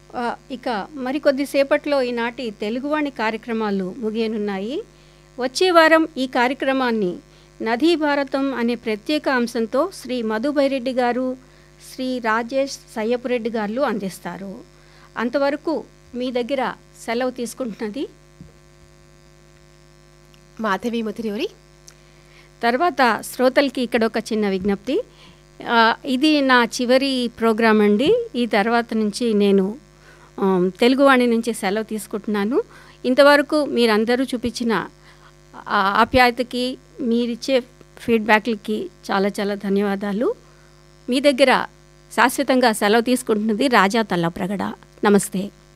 ఆ, ఇక మరికొద్దిసేపట్లో ఈనాటి తెలుగువాణి కార్యక్రమాలు ముగియనున్నాయి వచ్చే వారం ఈ కార్యక్రమాన్ని నదీ భారతం అనే ప్రత్యేక అంశంతో శ్రీ మధుబైరెడ్డి గారు శ్రీ రాజేష్ సయ్యపురెడ్డి గారు అందిస్తారు అంతవరకు మీ దగ్గర సెలవు తీసుకుంటున్నది మాధవి ముతిరియూరి తర్వాత శ్రోతలకి ఇక్కడ ఒక చిన్న విజ్ఞప్తి ఆ, ఇది నా చివరి ప్రోగ్రాం అండి ఈ తర్వాత నుంచి నేను ఆమ్, తెలుగువాణి నుంచి సెలవు తీసుకుంటున్నాను ఇంతవరకు మీరందరూ చూపించిన ఆ ఆప్యాయతకి మీరిచ్చే ఫీడ్బ్యాక్లకి చాలా చాలా ధన్యవాదాలు మీ దగ్గర శాశ్వతంగా సెలవు తీసుకుంటున్నది రాజా తల్లప్రగడ నమస్తే